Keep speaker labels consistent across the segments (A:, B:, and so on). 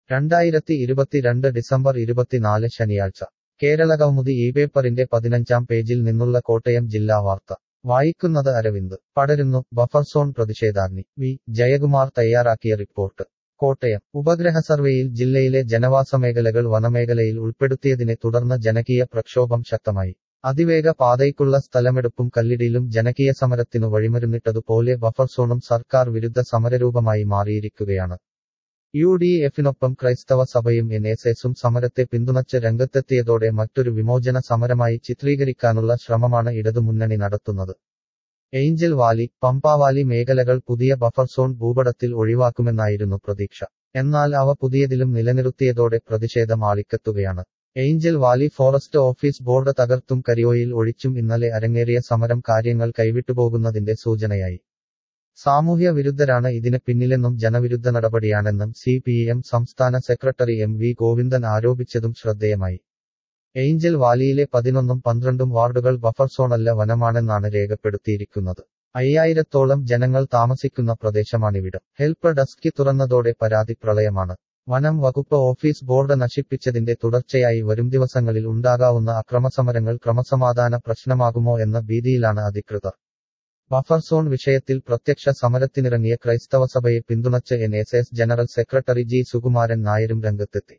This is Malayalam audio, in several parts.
A: രണ്ടായിരത്തി ഇരുപത്തിരണ്ട് ഡിസംബർ ഇരുപത്തിനാല് ശനിയാഴ്ച കേരളകൗമുദി ഈ പേപ്പറിന്റെ പതിനഞ്ചാം പേജിൽ നിന്നുള്ള കോട്ടയം ജില്ലാ വാർത്ത വായിക്കുന്നത് അരവിന്ദ് പടരുന്നു ബഫർ സോൺ പ്രതിഷേധാഗ്നി വി ജയകുമാർ തയ്യാറാക്കിയ റിപ്പോർട്ട് കോട്ടയം ഉപഗ്രഹ സർവേയിൽ ജില്ലയിലെ ജനവാസ മേഖലകൾ വനമേഖലയിൽ ഉൾപ്പെടുത്തിയതിനെ തുടർന്ന് ജനകീയ പ്രക്ഷോഭം ശക്തമായി അതിവേഗ പാതയ്ക്കുള്ള സ്ഥലമെടുപ്പും കല്ലിടിയിലും ജനകീയ സമരത്തിനു വഴിമരുന്നിട്ടതുപോലെ ബഫർ സോണും സർക്കാർ വിരുദ്ധ സമരരൂപമായി മാറിയിരിക്കുകയാണ് യു ഡി എഫിനൊപ്പം ക്രൈസ്തവ സഭയും എൻ എസ് എസും സമരത്തെ പിന്തുണച്ച് രംഗത്തെത്തിയതോടെ മറ്റൊരു വിമോചന സമരമായി ചിത്രീകരിക്കാനുള്ള ശ്രമമാണ് ഇടതുമുന്നണി നടത്തുന്നത് ഏഞ്ചൽ വാലി പമ്പാവാലി മേഖലകൾ പുതിയ ബഫർ സോൺ ഭൂപടത്തിൽ ഒഴിവാക്കുമെന്നായിരുന്നു പ്രതീക്ഷ എന്നാൽ അവ പുതിയതിലും നിലനിർത്തിയതോടെ പ്രതിഷേധം ആളിക്കത്തുകയാണ് angel valley forest office board തകർത്തും കരിയോയിൽ ഒഴിച്ചും ഇന്നലെ അരങ്ങേറിയ സമരം കാര്യങ്ങൾ കൈവിട്ടുപോകുന്നതിന്റെ സൂചനയായി സാമൂഹ്യ വിരുദ്ധരാണ് ഇതിന് പിന്നിലെന്നും ജനവിരുദ്ധ നടപടിയാണെന്നും സി പി എം സംസ്ഥാന സെക്രട്ടറി എം വി ഗോവിന്ദൻ ആരോപിച്ചതും ശ്രദ്ധേയമായി ഏഞ്ചൽ വാലിയിലെ പതിനൊന്നും പന്ത്രണ്ടും വാർഡുകൾ ബഫർ സോണല്ല വനമാണെന്നാണ് രേഖപ്പെടുത്തിയിരിക്കുന്നത് അയ്യായിരത്തോളം ജനങ്ങൾ താമസിക്കുന്ന പ്രദേശമാണിവിടം ഹെൽപ്പ് ഡെസ്ക് തുറന്നതോടെ പരാതി പ്രളയമാണ് വനം വകുപ്പ് ഓഫീസ് ബോർഡ് നശിപ്പിച്ചതിന്റെ തുടർച്ചയായി വരും ദിവസങ്ങളിൽ ഉണ്ടാകാവുന്ന അക്രമസമരങ്ങൾ ക്രമസമാധാന പ്രശ്നമാകുമോ എന്ന ഭീതിയിലാണ് അധികൃതർ ബഫർ സോൺ വിഷയത്തിൽ പ്രത്യക്ഷ സമരത്തിനിറങ്ങിയ ക്രൈസ്തവ സഭയെ പിന്തുണച്ച് N S S general secretary G Sukumaran നായരും രംഗത്തെത്തി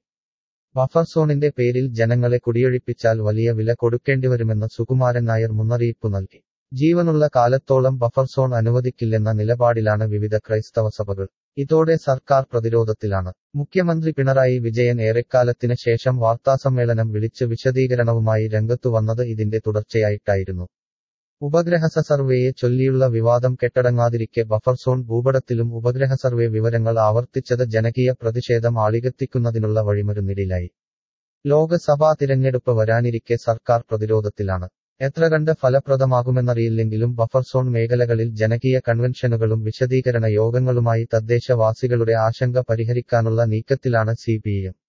A: ബഫർ സോണിന്റെ പേരിൽ ജനങ്ങളെ കുടിയൊഴിപ്പിച്ചാൽ വലിയ വില കൊടുക്കേണ്ടിവരുമെന്ന് സുകുമാരൻ നായർ മുന്നറിയിപ്പ് നൽകി ജീവനുള്ള കാലത്തോളം ബഫർ സോൺ അനുവദിക്കില്ലെന്ന നിലപാടിലാണ് വിവിധ ക്രൈസ്തവ സഭകൾ ഇതോടെ സർക്കാർ പ്രതിരോധത്തിലാണ് മുഖ്യമന്ത്രി പിണറായി വിജയൻ ഏറെക്കാലത്തിന് ശേഷം വാർത്താസമ്മേളനം വിളിച്ച് വിശദീകരണവുമായി രംഗത്തു വന്നത് ഇതിന്റെ തുടർച്ചയായിട്ടായിരുന്നു ഉപഗ്രഹ സർവേയെ ചൊല്ലിയുള്ള വിവാദം കെട്ടടങ്ങാതിരിക്കെ ബഫർ സോൺ ഭൂപടത്തിലും ഉപഗ്രഹ സർവേ വിവരങ്ങൾ ആവർത്തിച്ചത് ജനകീയ പ്രതിഷേധം ആളികത്തിക്കുന്നതിനുള്ള വഴിമരുന്നിടിലായി ലോക്സഭാ തിരഞ്ഞെടുപ്പ് വരാനിരിക്കെ സർക്കാർ പ്രതിരോധത്തിലാണ് എത്ര കണ്ട് ഫലപ്രദമാകുമെന്നറിയില്ലെങ്കിലും ബഫർ സോൺ മേഖലകളിൽ ജനകീയ കൺവെൻഷനുകളും വിശദീകരണ യോഗങ്ങളുമായി തദ്ദേശവാസികളുടെ ആശങ്ക പരിഹരിക്കാനുള്ള നീക്കത്തിലാണ് സി